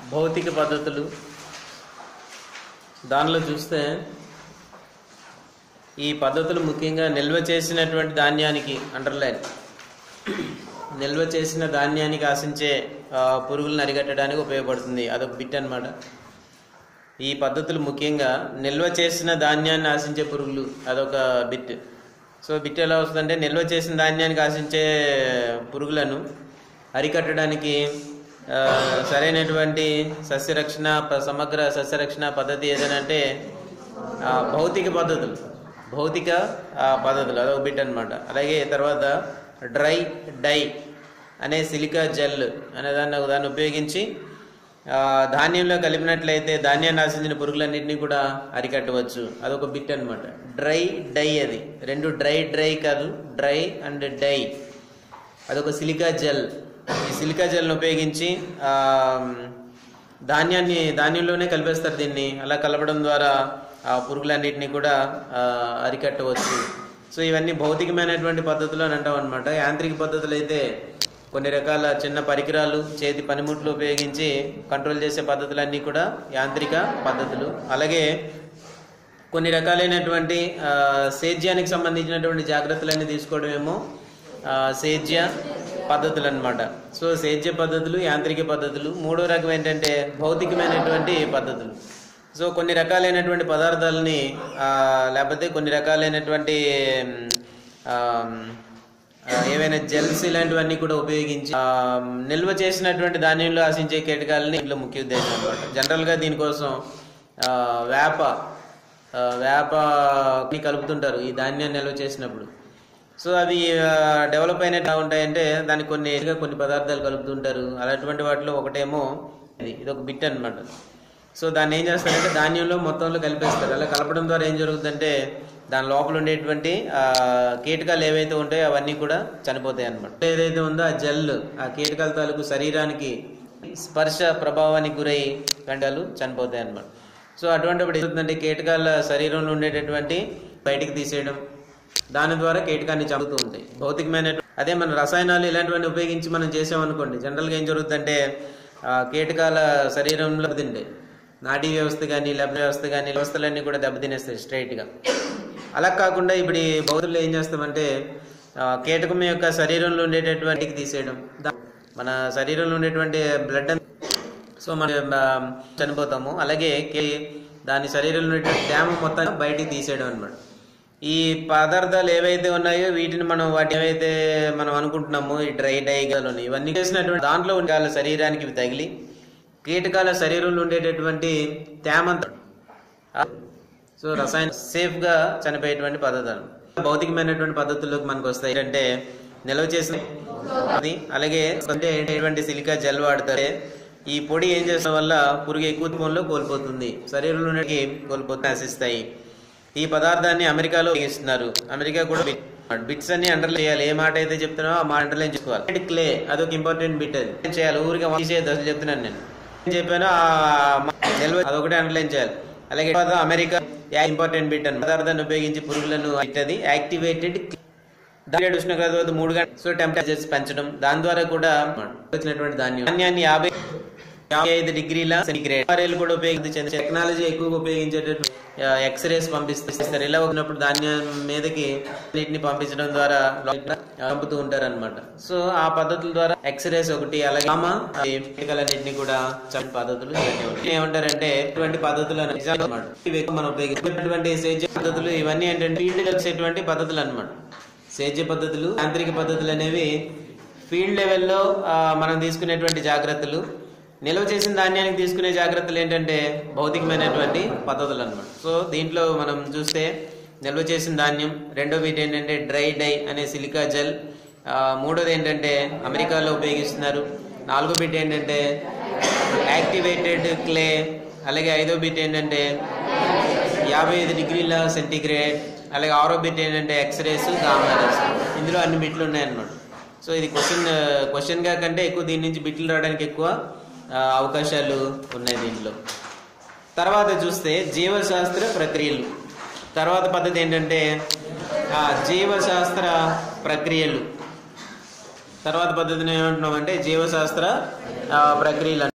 భౌతిక పద్ధతులు దానిలో చూస్తే ఈ పద్ధతులు ముఖ్యంగా నిల్వ చేసినటువంటి ధాన్యానికి అండర్లైన్ నిల్వ చేసిన ధాన్యానికి ఆశించే ఆ, పురుగులను అరికట్టడానికి ఉపయోగపడుతుంది అదొక బిట్ అన్నమాట ఈ పద్ధతులు ముఖ్యంగా నిల్వ చేసిన ధాన్యాన్ని ఆశించే పురుగులు అదొక బిట్ సో బిట్ ఎలా వస్తుందంటే నిల్వ చేసిన ధాన్యానికి ఆశించే పురుగులను అరికట్టడానికి ఆ, సరైనటువంటి సస్యరక్షణ ప- సమగ్ర సస్యరక్షణ పద్ధతి ఏదైనా అంటే ఆ, భౌతిక పద్ధతులు భౌతిక ఆ, పద్ధతులు అదొక బిట్ అనమాట అలాగే తర్వాత డ్రై డై అనే సిలికా జెల్ అనే దాన్ని దాన్ని ఉపయోగించి ఆ, ధాన్యంలో కలిపినట్లయితే ధాన్యాన్ని ఆశించిన పురుగులన్నింటినీ కూడా అరికట్టవచ్చు అదొక బిట్ అన్నమాట డ్రై డై అది రెండు డ్రై డ్రై కాదు డ్రై అండ్ డై అదొక సిలికా జెల్ ఈ సిలికా జెల్ని ఉపయోగించి ఆ, ధాన్యాన్ని ధాన్యంలోనే కలిపేస్తారు దీన్ని అలా కలపడం ద్వారా ఆ పురుగులన్నిటిని కూడా ఆ, అరికట్టవచ్చు సో ఇవన్నీ భౌతికమైనటువంటి పద్ధతులు అని అంటాం అనమాట యాంత్రిక పద్ధతులు అయితే కొన్ని రకాల చిన్న పరికరాలు చేతి పనిముట్లు ఉపయోగించి కంట్రోల్ చేసే పద్ధతులన్నీ కూడా యాంత్రిక పద్ధతులు అలాగే కొన్ని రకాలైనటువంటి ఆ, సేద్యానికి సంబంధించినటువంటి జాగ్రత్తలన్నీ తీసుకోవడమేమో ఆ, సేద్య పద్ధతులు అనమాట సో సేద్య పద్ధతులు యాంత్రిక పద్ధతులు మూడో రకం ఏంటంటే భౌతికమైనటువంటి పద్ధతులు సో కొన్ని రకాలైనటువంటి పదార్థాలని ఆ, లేకపోతే కొన్ని రకాలైనటువంటి మ్, ఆ, ఆ, ఏవైనా జెల్స్ ఇలాంటివన్నీ కూడా ఉపయోగించి ఆ, నిల్వ చేసినటువంటి ధాన్యంలో ఆశించే కీటకాలని ఇంట్లో ముఖ్య ఉద్దేశం అనమాట జనరల్గా దీనికోసం ఆ, వేప ఆ, వేపని కలుపుతుంటారు ఈ ధాన్యాన్ని నిల్వ చేసినప్పుడు సో అవి డెవలప్ అయినట్టు ఎలా ఉంటాయంటే దానికి కొన్ని కొన్ని పదార్థాలు కలుపుతుంటారు అలాంటి వాటిలో ఒకటేమో ఇది ఇది ఒక బిట్ అన్నమాట సో దాన్ని ఏం చేస్తారంటే ధాన్యంలో మొత్తంలో కలిపేస్తారు అలా కలపడం ద్వారా ఏం జరుగుతుందంటే దాని లోపల ఉండేటువంటి ఆ, కీటకాలు ఏవైతే ఉంటాయో అవన్నీ కూడా చనిపోతాయి అన్నమాట ఏదైతే ఉందో ఆ జెల్ ఆ కీటకాల తాలూకు శరీరానికి స్పర్శ ప్రభావానికి గురై గంటలు చనిపోతాయి అన్నమాట సో అటువంటిప్పుడు ఏమవుతుందంటే కీటకాల శరీరంలో ఉండేటటువంటి బయటికి తీసేయడం దాని ద్వారా కీటకాన్ని చంపుతూ ఉంటాయి భౌతికమైన అదే మన రసాయనాలు ఇలాంటివన్నీ ఉపయోగించి మనం చేసామనుకోండి జనరల్గా ఏం జరుగుతుందంటే ఆ, కీటకాల శరీరంలో దెబ్బతింటాయి నాడీ వ్యవస్థ కానీ లెబ్ వ్యవస్థ కానీ వ్యవస్థలన్నీ కూడా దెబ్బతినేస్తాయి స్ట్రైట్గా అలా కాకుండా ఇప్పుడు ఈ బౌద్ధులు ఏం చేస్తామంటే ఆ, కీటకం యొక్క శరీరంలో ఉండేటటువంటికి తీసేయడం దా- మన శరీరంలో ఉండేటువంటి బ్లడ్ సో మనం ఆ, చనిపోతాము అలాగే కే- దాని శరీరంలో ఉండేటువంటి తేమ మొత్తం బయటికి తీసేయడం అనమాట ఈ పదార్థాలు ఏవైతే ఉన్నాయో వీటిని మనం వాటి ఏవైతే మనం అనుకుంటున్నామో ఈ డ్రై డైగాలోని ఇవన్నీ చేసినటువంటి దాంట్లో ఉండే వాళ్ళ శరీరానికి ఇవి తగిలి కీటకాల శరీరంలో ఉండేటటువంటి తేమంతా సో రసాయన సేఫ్ గా చనిపోయేటువంటి పదార్థాలు భౌతికమైనటువంటి పద్ధతుల్లోకి మనకు వస్తాయి ఏంటంటే నిల్వ చేసిన అది అలాగే అంటే ఎటువంటి సిలికా జెల్ వాడతారే ఈ పొడి ఏం చేసిన వల్ల పురుగు ఎక్కువ మొత్తంలో కోల్పోతుంది శరీరంలో ఉన్నటికి కోల్పోతే నశిస్తాయి ఈ పదార్థాన్ని అమెరికాలో ఉపయోగిస్తున్నారు అమెరికా కూడా బిట్- బిట్స్ అన్ని అండర్లైన్ చేయాలి ఏ మాట అయితే చెప్తున్నావో ఆ మాట అండర్లైన్ చేసుకోవాలి క్లే అదొక ఇంపార్టెంట్ బిట్ అది ఏం చేయాలి ఊరికే తీసేది అసలు చెప్తున్నాను నేను ఏం చెప్పానో ఆ మ- నిల్వ అదొకటి అండర్లైన్ చేయాలి అలాగే తర్వాత అమెరికా ఇంపార్టెంట్ బిట్ అని పదార్థాన్ని ఉపయోగించి పురుగులను ఇట్టది యాక్టివేటెడ్ దాని ఉష్ణోగ్రత వద్ద మూడు గంటలు సో టెంపరేచర్స్ పెంచడం దాని ద్వారా కూడా వచ్చినటువంటి ధాన్యం ధాన్యాన్ని యాభై యాభై ఐదు డిగ్రీల సెంటిగ్రేడ్ ఆర్ఏలు కూడా ఉపయోగించే టెక్నాలజీ ఎక్కువగా ఉపయోగించేటటువంటి ఎక్స్రేస్ పంపిస్తారు ఇలా ఉన్నప్పుడు ధాన్యం మీదకి నీటిని పంపించడం ద్వారా లోపల పంపుతూ ఉంటారు అనమాట సో ఆ పద్ధతుల ద్వారా ఎక్స్రేస్ ఒకటి అలాగే గామా కీటకాలన్నింటినీ కూడా చంపే పద్ధతులు ఇవన్నీ ఉంటాయి. ఏమంటారంటే ఇటువంటి పద్ధతులు అని నిజాలు అన్నమాట. ఇవి ఎక్కువ మనం ఉపయోగించేటువంటి సేద్య పద్ధతులు ఇవన్నీ ఏంటంటే ఫీల్డ్ వచ్చేటువంటి పద్ధతులు అన్నమాట సేద్య పద్ధతులు యాంత్రిక పద్ధతులు అనేవి ఫీల్డ్ లెవెల్లో ఆ, మనం తీసుకునేటువంటి జాగ్రత్తలు నిల్వ చేసిన ధాన్యానికి తీసుకునే జాగ్రత్తలు ఏంటంటే భౌతికమైనటువంటి పద్ధతులు అన్నమాట సో దీంట్లో మనం చూస్తే నిల్వ చేసిన ధాన్యం రెండో వీటి ఏంటంటే డ్రై డై అనే సిలికా జెల్ ఆ, మూడోది ఏంటంటే అమెరికాలో ఉపయోగిస్తున్నారు నాలుగో బిట్ ఏంటంటే యాక్టివేటెడ్ క్లే అలాగే ఐదో బిట్ ఏంటంటే యాభై ఐదు డిగ్రీల సెంటీగ్రేడ్ అలాగే ఆరో బిట్ ఏంటంటే ఎక్స్రేస్ గామా రేస్ ఇందులో అన్ని బిట్లు ఉన్నాయన్నమాట సో ఇది క్వశ్చన్ క్వశ్చన్గా కంటే ఎక్కువ దీని నుంచి బిట్లు రావడానికి ఎక్కువ ఆ, అవకాశాలు ఉన్నాయి దీంట్లో తర్వాత చూస్తే జీవశాస్త్ర ప్రక్రియలు తర్వాత పద్ధతి ఏంటంటే ఆ, జీవశాస్త్ర ప్రక్రియలు తర్వాత పద్ధతిని ఏమంటున్నామంటే జీవశాస్త్ర ఆ, ప్రక్రియలు